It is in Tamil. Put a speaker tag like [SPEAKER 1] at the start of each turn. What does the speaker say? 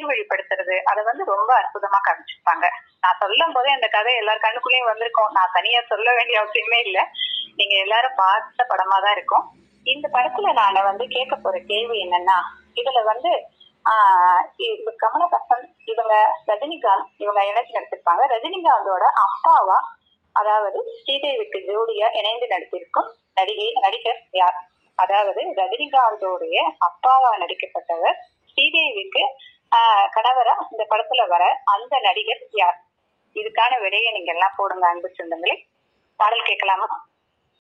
[SPEAKER 1] நல்வழிப்படுத்துறது அதை வந்து ரொம்ப அற்புதமா காமிச்சிருப்பாங்க நான் சொல்லும் போதே அந்த கதை எல்லார் கண்ணுக்குள்ளேயும் வந்திருக்கும் நான் தனியா சொல்ல வேண்டிய அவசியமே இல்லை நீங்க எல்லாரும் பார்த்த படமா தான் இருக்கும் இந்த படத்துல நான் வந்து கேட்க போற கேள்வி என்னன்னா இதுல வந்து ஆஹ் இந்த கமலஹாசன் இவங்க ரஜினிகாந்த் இவங்க இணைச்சு நடிச்சிருப்பாங்க ரஜினிகாந்தோட அப்பாவா அதாவது ஸ்ரீதேவிக்கு ஜோடியா இணைந்து நடித்திருக்கும் நடிகை நடிகர் யார் அதாவது ரஜினிகாந்தோடைய அப்பாவா நடிக்கப்பட்டவர் ஸ்ரீதேவிக்கு ஆஹ் கணவரா இந்த படத்துல வர அந்த நடிகர் யார் இதுக்கான விடையை நீங்க எல்லாம் போடுங்க அன்பு சொந்தங்களே பாடல் கேட்கலாமா